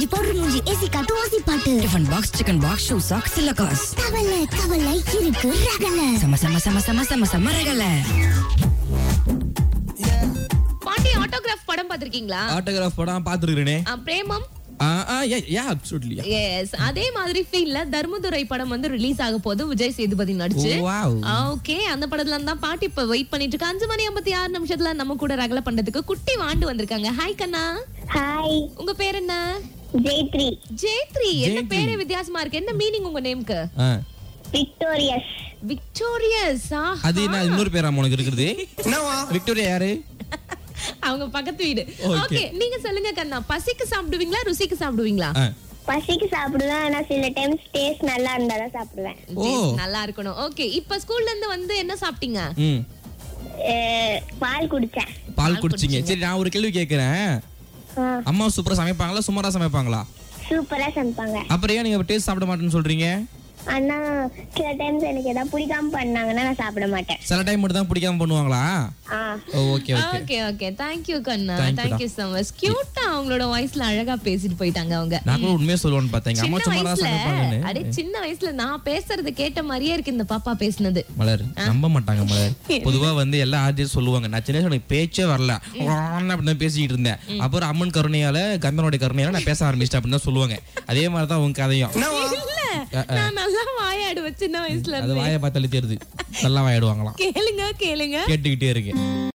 Powder மூஞ்சி AC காத்து OC பாட்டு tiffin box chicken box shoe socks இல்ல காஸ் கவலை கவலை இருக்கு ரகல செம செம செம செம செம செம ரகல பாண்டி ஆட்டோகிராஃப் படம் பாத்திருக்கீங்களா ஆட்டோகிராஃப் படம் பாத்துருக்கேனே பிரேமம் யா அப்சல்யூட்லி எஸ் அதே மாதிரி ஃபீல்ல தர்மதுரை படம் வந்து ரிலீஸ் ஆக போது விஜய் சேதுபதி நடிச்சு Oh, wow. ஓகே அந்த படத்துல இருந்து தான் பாட்டி இப்ப வெயிட் பண்ணிட்டு இருக்கு அஞ்சு மணி ஐம்பத்தி ஆறு நிமிஷத்துல நம்ம கூட ரகல பண்றதுக்கு குட்டி வாண்டு வந்திருக்காங்க ஹாய் கண்ணா ஹாய் உங்க பேர் என்ன ஜெயத்ரி ஜெயத்ரி என்ன ஜெயத்ரி. பேரே வித்தியாசமா இருக்கு என்ன மீனிங் உங்க நேம்க்கு விக்டோரியஸ் விக்டோரியஸ் அது என்ன இன்னொரு பேரா உனக்கு இருக்கிறது விக்டோரியா யாரு அவங்க பக்கத்து வீடு Okay. ஓகே நீங்க சொல்லுங்க கண்ணா பசிக்கு சாப்பிடுவீங்களா ருசிக்கு சாப்பிடுவீங்களா ஆ. பசிக்கு சாப்பிடுவேன் ஆனா சில டைம்ஸ் டேஸ்ட் நல்லா இருந்தாதான் சாப்பிடுவேன் ஓ. Taste நல்லா இருக்கணும் ஓகே இப்ப ஸ்கூல்ல இருந்து வந்து என்ன சாப்பிட்டீங்க ம் அஹ், பால் குடிச்சேன் பால் குடிச்சிங்க சரி நான் ஒரு கேள்வி கேக்குறேன் ஆ, அம்மா சூப்பரா சமைப்பாங்களா சுமாரா சமைப்பாங்களா சூப்பரா சமைப்பாங்க அப்புறம் ஏன் நீங்க டேஸ்ட் சாப்பிட மாட்டேன்னு சொல்றீங்க ஆனா சில டைம்ஸ் எனக்கு ஏதாவது பிடிக்காம பண்ணாங்கன்னா நான் சாப்பிட மாட்டேன் சில டைம் மட்டும் தான் பிடிக்காம பண்ணுவாங்களா ஆ okay okay okay okay thank you கண்ணா Thank you thank you so much கியூட்டா அவங்களோட வாய்ஸ்ல அழகா பேசிட்டு போயிட்டாங்க அவங்க நான் கூட உண்மையா சொல்லுவேன்னு பார்த்தேன் அம்மா சின்ன சுமாரா வயசுல சமைப்பாங்கன்னு அடே சின்ன வயசுல நான் பேசுறது கேட்ட மாதிரியே இருக்கு இந்த பாப்பா பேசுனது மலர் நம்ப மாட்டாங்க மலர் பொதுவா வந்து எல்லா ஆர்டிஸ்ட் சொல்லுவாங்க நான் சின்ன வயசுல எனக்கு பேச்சே வரல அப்படின்னு தான் பேசிட்டு இருந்தேன் அப்புறம் அம்மன் கருணையால கந்தனுடைய கருணையால நான் பேச ஆரம்பிச்சிட்டேன் அப்படின்னு தான் சொல்லுவாங்க அதே மாதிரி தான் உங்க கதையும் இல்ல நான் நல்லா வாயாடுவேன் சின்ன வயசுல அது இருந்து வாயை பார்த்தாலே தெரியுது நல்லா வாயாடுவாங்களாம் கேளுங்க கேளுங்க கேட்டுக்கிட்டே இருக்கேன்